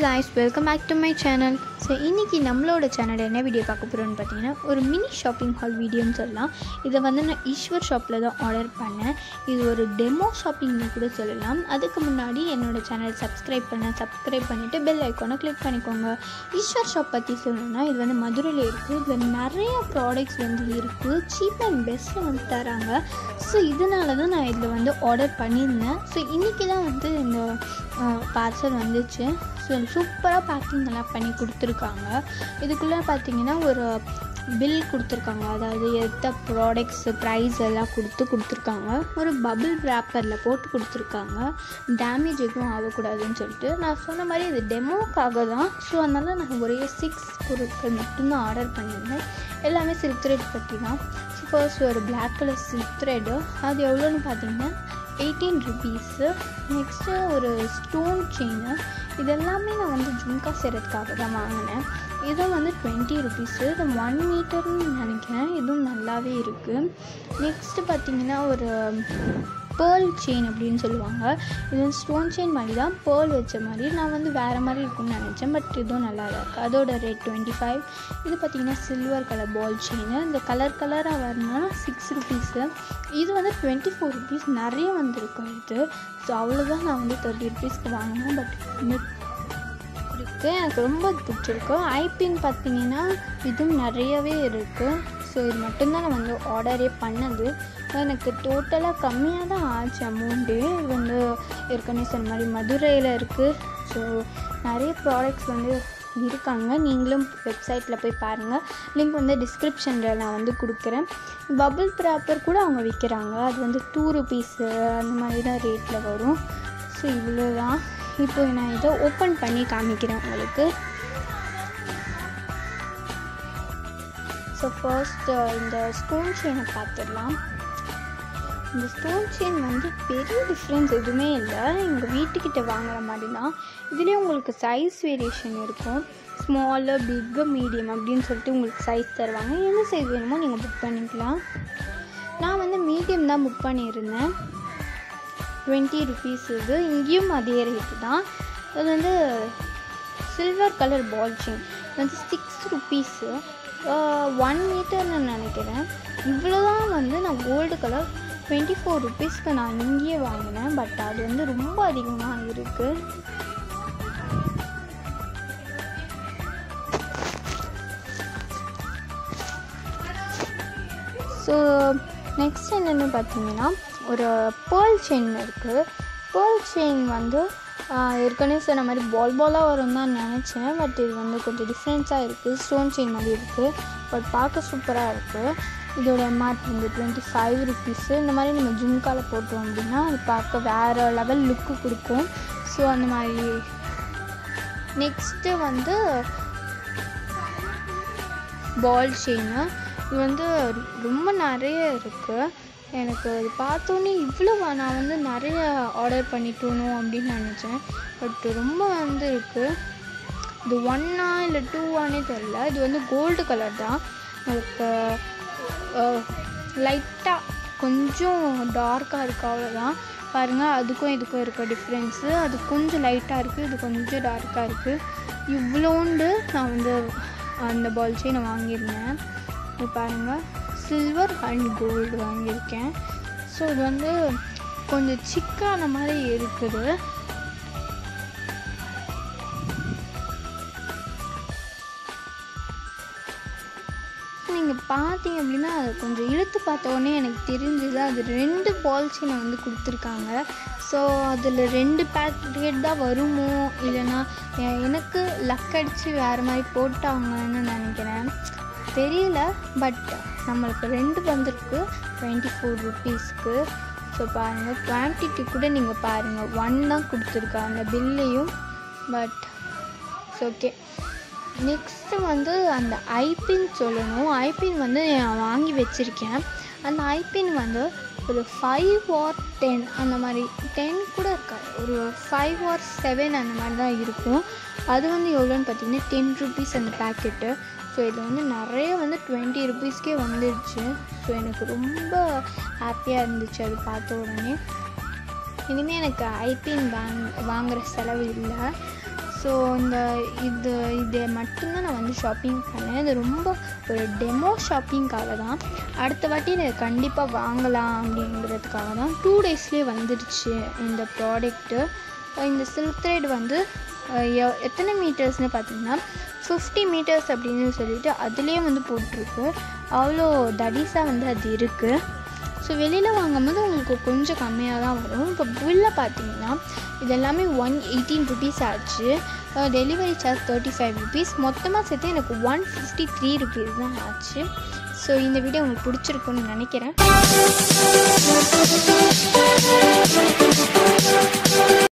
guys welcome back to my channel so இன்றைக்கி நம்மளோட சேனலில் என்ன வீடியோ பார்க்க போகிறோம்னு பார்த்தீங்கன்னா ஒரு மினி ஷாப்பிங் ஹால் வீடியோன்னு சொல்லலாம் இதை வந்து நான் ஈஸ்வர் ஷாப்பில் தான் ஆர்டர் பண்ணேன் இது ஒரு டெமோ ஷாப்பிங்னு கூட சொல்லலாம் அதுக்கு முன்னாடி என்னோட சேனல் சப்ஸ்கிரைப் பண்ண சப்ஸ்கிரைப் பண்ணிவிட்டு பெல் ஐக்கானை கிளிக் பண்ணிக்கோங்க ஈஸ்வர் ஷாப் பற்றி சொல்லணும்னா இது வந்து மதுரையில் இருக்குது இதில் நிறைய ப்ராடக்ட்ஸ் வந்து இருக்குது சீப் அண்ட் பெஸ்ட்டில் வந்து தராங்க ஸோ இதனால தான் நான் இதில் வந்து ஆர்டர் பண்ணியிருந்தேன் ஸோ இன்றைக்கி தான் வந்து இந்த பார்சல் வந்துச்சு ஸோ சூப்பராக பேக்கிங் எல்லாம் பண்ணி கொடுத்துருக்காங்க இதுக்குள்ளே பார்த்தீங்கன்னா ஒரு பில் கொடுத்துருக்காங்க அதாவது எத்த ப்ராடக்ட்ஸு ப்ரைஸ் எல்லாம் கொடுத்து கொடுத்துருக்காங்க ஒரு பபிள் ரேப்பரில் போட்டு கொடுத்துருக்காங்க டேமேஜ் எதுவும் ஆகக்கூடாதுன்னு சொல்லிட்டு நான் சொன்ன மாதிரி இது டெமோக்காக தான் ஸோ அதனால் நான் ஒரே சிக்ஸ் பொருட்கள் மட்டும்தான் ஆர்டர் பண்ணியிருந்தேன் எல்லாமே சில்க் த்ரெட் பற்றி தான் ஸோ ஃபர்ஸ்ட் ஒரு பிளாக் கலர் சில்க் த்ரெட்டு அது எவ்வளோன்னு பார்த்தீங்கன்னா எயிட்டீன் ருபீஸு நெக்ஸ்ட்டு ஒரு ஸ்டோன் செயின் இது எல்லாமே நான் வந்து ஜும்கா செய்கிறதுக்காக தான் வாங்கினேன் இதுவும் வந்து டுவெண்ட்டி ருபீஸு இது ஒன் மீட்டர்னு நினைக்கிறேன் இதுவும் நல்லாவே இருக்குது நெக்ஸ்ட்டு பார்த்தீங்கன்னா ஒரு பேர்ல் செயின் அப்படின்னு சொல்லுவாங்க இது வந்து ஸ்டோன் செயின் மாதிரி தான் பேர்ல் வச்ச மாதிரி நான் வந்து வேறு மாதிரி இருக்கும்னு நினச்சேன் பட் இதுவும் நல்லா தான் இருக்குது அதோட ரேட் டுவெண்ட்டி ஃபைவ் இது பார்த்திங்கன்னா சில்வர் கலர் பால் செயின் இந்த கலர் கலராக வரணும்னா சிக்ஸ் ருபீஸு இது வந்து டுவெண்ட்டி ஃபோர் ருபீஸ் நிறைய வந்திருக்கும் இது ஸோ அவ்வளோதான் நான் வந்து தேர்ட்டி ருபீஸ்க்கு வாங்கினேன் பட் இருக்குது எனக்கு ரொம்ப பிடிச்சிருக்கு ஐபின் பார்த்தீங்கன்னா இதுவும் நிறையவே இருக்குது ஸோ இது மட்டும்தான் நான் வந்து ஆர்டரே பண்ணது எனக்கு டோட்டலாக கம்மியாக தான் ஆச்சு அமௌண்ட்டு இது வந்து ஏற்கனவே சொன்ன மாதிரி மதுரையில் இருக்குது ஸோ நிறைய ப்ராடக்ட்ஸ் வந்து இருக்காங்க நீங்களும் வெப்சைட்டில் போய் பாருங்கள் லிங்க் வந்து டிஸ்கிரிப்ஷனில் நான் வந்து கொடுக்குறேன் பபுள் ப்ராப்பர் கூட அவங்க விற்கிறாங்க அது வந்து டூ ருபீஸு அந்த மாதிரி தான் ரேட்டில் வரும் ஸோ இவ்வளோ தான் இப்போ நான் இதை ஓப்பன் பண்ணி காமிக்கிறேன் உங்களுக்கு ஸோ ஃபர்ஸ்ட் இந்த ஸ்டோன் செயினை பார்த்துடலாம் இந்த ஸ்டோன் செயின் வந்து பெரிய டிஃப்ரென்ஸ் எதுவுமே இல்லை எங்கள் வீட்டுக்கிட்ட வாங்குற மாதிரி தான் இதுலேயே உங்களுக்கு சைஸ் வேரியேஷன் இருக்கும் ஸ்மாலு பிக்கு மீடியம் அப்படின்னு சொல்லிட்டு உங்களுக்கு சைஸ் தருவாங்க என்ன சைஸ் வேணுமோ நீங்கள் புக் பண்ணிக்கலாம் நான் வந்து மீடியம் தான் புக் பண்ணியிருந்தேன் டுவெண்ட்டி ருபீஸ் இது இங்கேயும் அதே ரேட்டு தான் அது வந்து சில்வர் கலர் பால் செயின் வந்து சிக்ஸ் ருபீஸு ஒன் மீட்டர்னு நினைக்கிறேன் இவ்வளோ தான் வந்து நான் கோல்டு கலர் டுவெண்ட்டி ஃபோர் ருபீஸ்க்கு நான் இங்கேயே வாங்கினேன் பட் அது வந்து ரொம்ப அதிகமாக இருக்குது ஸோ நெக்ஸ்ட் என்னென்னு பார்த்தீங்கன்னா ஒரு பேர்ல் செயின் இருக்குது பேர்ல் செயின் வந்து ஏற்கனவே சொன்ன மாதிரி பால் பாலாக வரும் தான் நினச்சேன் பட் இது வந்து கொஞ்சம் டிஃப்ரென்ஸாக இருக்குது ஸ்டோன் செயின் மாதிரி இருக்குது பட் பார்க்க சூப்பராக இருக்குது இதோட எம்ஆர்பி வந்து டுவெண்ட்டி ஃபைவ் ருபீஸு இந்த மாதிரி நம்ம ஜும்காவில் போட்டோம் அப்படின்னா அது பார்க்க வேறு லெவல் லுக்கு கொடுக்கும் ஸோ அந்த மாதிரி நெக்ஸ்ட்டு வந்து பால் செயின் இது வந்து ரொம்ப நிறைய இருக்குது எனக்கு அது பார்த்தோன்னே இவ்வளோ நான் வந்து நிறைய ஆர்டர் பண்ணிட்டோணும் அப்படின்னு நினச்சேன் பட் ரொம்ப வந்து இருக்குது இது ஒன்னா இல்லை டூவானே தெரில இது வந்து கோல்டு கலர் தான் அதுக்கு லைட்டாக கொஞ்சம் டார்க்காக இருக்குது அவ்வளோதான் பாருங்கள் அதுக்கும் இதுக்கும் இருக்க டிஃப்ரென்ஸு அது கொஞ்சம் லைட்டாக இருக்குது இது கொஞ்சம் டார்க்காக இருக்குது இவ்வளோண்டு நான் வந்து அந்த பால் செயின் நான் வாங்கியிருந்தேன் இது பாருங்கள் சில்வர் அண்ட் கோல்டு வாங்கியிருக்கேன் ஸோ இது வந்து கொஞ்சம் சிக்கான மாதிரி இருக்குது நீங்கள் பார்த்தீங்க அப்படின்னா அது கொஞ்சம் இழுத்து பார்த்தோன்னே எனக்கு தெரிஞ்சுது அது ரெண்டு பால்ஸினை வந்து கொடுத்துருக்காங்க ஸோ அதில் ரெண்டு பேக்கெட் தான் வருமோ இல்லைன்னா எனக்கு லக் அடித்து வேறு மாதிரி போட்டாங்கன்னு நினைக்கிறேன் தெரியல பட் நம்மளுக்கு ரெண்டு வந்திருக்கு டுவெண்ட்டி ஃபோர் ருபீஸ்க்கு ஸோ பாருங்கள் குவான்டிட்டி கூட நீங்கள் பாருங்கள் ஒன் தான் கொடுத்துருக்காங்க பில்லையும் பட் ஓகே நெக்ஸ்ட்டு வந்து அந்த ஐபின் சொல்லணும் ஐபின் வந்து நான் வாங்கி வச்சுருக்கேன் அந்த ஐபின் வந்து ஒரு ஃபைவ் ஆர் டென் அந்த மாதிரி டென் கூட இருக்காது ஒரு ஃபைவ் ஆர் செவன் அந்த மாதிரி தான் இருக்கும் அது வந்து எவ்வளோன்னு பார்த்தீங்கன்னா டென் ருபீஸ் அந்த பேக்கெட்டு ஸோ இதில் வந்து நிறைய வந்து டுவெண்ட்டி ருபீஸ்க்கே வந்துடுச்சு ஸோ எனக்கு ரொம்ப ஹாப்பியாக இருந்துச்சு அது பார்த்த உடனே இனிமேல் எனக்கு ஐபின் வாங் வாங்குகிற செலவு இல்லை ஸோ இந்த இது இது மட்டும்தான் நான் வந்து ஷாப்பிங் பண்ணேன் இது ரொம்ப ஒரு டெமோ ஷாப்பிங்காக தான் அடுத்த வாட்டி இதை கண்டிப்பாக வாங்கலாம் அப்படிங்கிறதுக்காக தான் டூ டேஸ்லேயே வந்துடுச்சு இந்த ப்ராடக்ட்டு இந்த சில்க் த்ரெட் வந்து அஹ், எ- எத்தனை மீட்டர்ஸ்னு பார்த்தீங்கன்னா ஃபிஃப்டி மீட்டர்ஸ் அப்படின்னு சொல்லிட்டு அதுலேயே வந்து போட்டிருக்கு அவ்வளோ தடிஸாக வந்து அது இருக்குது ஸோ வெளியில் வாங்கும்போது உங்களுக்கு கொஞ்சம் கம்மியாக தான் வரும் இப்போ பில்லில் பார்த்தீங்கன்னா இது எல்லாமே ஒன் எயிட்டீன் ருபீஸ் ஆச்சு delivery charge thirty five rupees மொத்தமாக சேர்த்து எனக்கு ஒன் ஃபிஃப்டி த்ரீ ருபீஸ் தான் ஆச்சு ஸோ இந்த வீடியோ உங்களுக்கு பிடிச்சிருக்குன்னு நினைக்கிறேன்